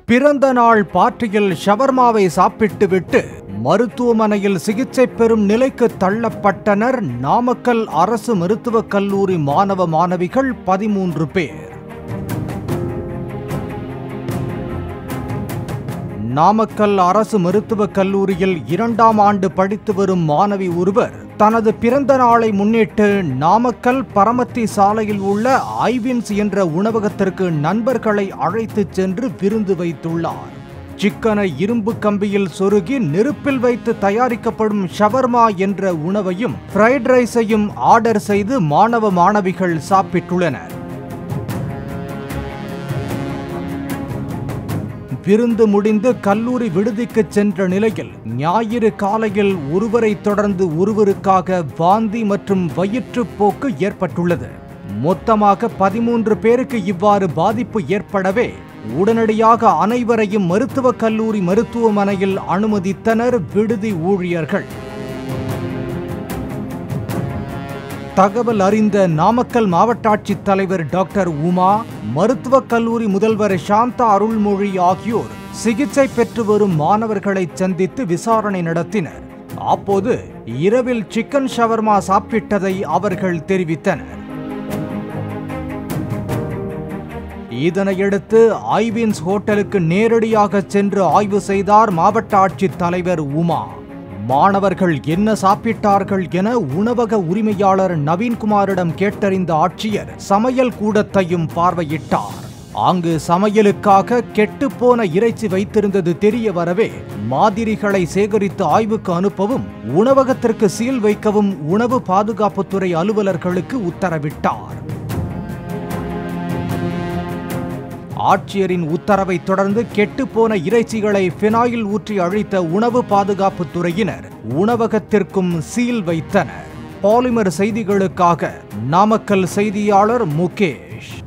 பிறந்த நாள் பார்ட்டியில் ஷவர்மாவை சாப்பிட்டுவிட்டு மருத்துவமனையில் சிகிச்சை பெறும் நிலைக்கு தள்ளப்பட்டனர் நாமக்கல் அரசு மருத்துவக் கல்லூரி மாணவ மாணவிகள் பதிமூன்று பேர் நாமக்கல் அரசு மருத்துவக் கல்லூரியில் இரண்டாம் ஆண்டு படித்து வரும் மாணவி ஒருவர் தனது பிறந்த நாளை முன்னிட்டு நாமக்கல் பரமத்தி சாலையில் உள்ள ஐவின்ஸ் என்ற உணவகத்திற்கு நண்பர்களை அழைத்துச் சென்று விருந்து வைத்துள்ளார் சிக்கனை இரும்பு கம்பியில் சொருகி நெருப்பில் வைத்து தயாரிக்கப்படும் ஷவர்மா என்ற உணவையும் ஃப்ரைட் ரைஸையும் ஆர்டர் செய்து மாணவ மாணவிகள் சாப்பிட்டுள்ளனர் விருந்து முடிந்து கல்லூரி விடுதிக்கு சென்ற நிலையில் ஞாயிறு காலையில் ஒருவரை தொடர்ந்து ஒருவருக்காக வாந்தி மற்றும் வயிற்றுப்போக்கு ஏற்பட்டுள்ளது மொத்தமாக பதிமூன்று பேருக்கு இவ்வாறு பாதிப்பு ஏற்படவே உடனடியாக அனைவரையும் மருத்துவக் கல்லூரி மருத்துவமனையில் அனுமதித்தனர் விடுதி ஊழியர்கள் தகவல் அறிந்த நாமக்கல் மாவட்ட ஆட்சித் தலைவர் டாக்டர் உமா மருத்துவக் கல்லூரி முதல்வர் சாந்தா அருள்மொழி ஆகியோர் சிகிச்சை பெற்று வரும் மாணவர்களை சந்தித்து விசாரணை நடத்தினர் அப்போது இரவில் சிக்கன் ஷவர்மா சாப்பிட்டதை அவர்கள் தெரிவித்தனர் இதனையடுத்து ஐவின்ஸ் ஹோட்டலுக்கு நேரடியாக சென்று ஆய்வு செய்தார் மாவட்ட ஆட்சித் தலைவர் உமா மாணவர்கள் என்ன சாப்பிட்டார்கள் என உணவக உரிமையாளர் நவீன்குமாரிடம் கேட்டறிந்த ஆட்சியர் சமையல் கூடத்தையும் பார்வையிட்டார் அங்கு சமையலுக்காக கெட்டுப்போன இறைச்சி வைத்திருந்தது தெரிய வரவே மாதிரிகளை சேகரித்து ஆய்வுக்கு அனுப்பவும் உணவகத்திற்கு சீல் வைக்கவும் உணவு பாதுகாப்புத்துறை அலுவலர்களுக்கு உத்தரவிட்டார் ஆட்சியரின் உத்தரவை தொடர்ந்து கெட்டுப்போன இறைச்சிகளை பினாயில் ஊற்றி அழித்த உணவு பாதுகாப்பு துறையினர் உணவகத்திற்கும் சீல் வைத்தனர் பாலிமர் செய்திகளுக்காக நாமக்கல் செய்தியாளர் முகேஷ்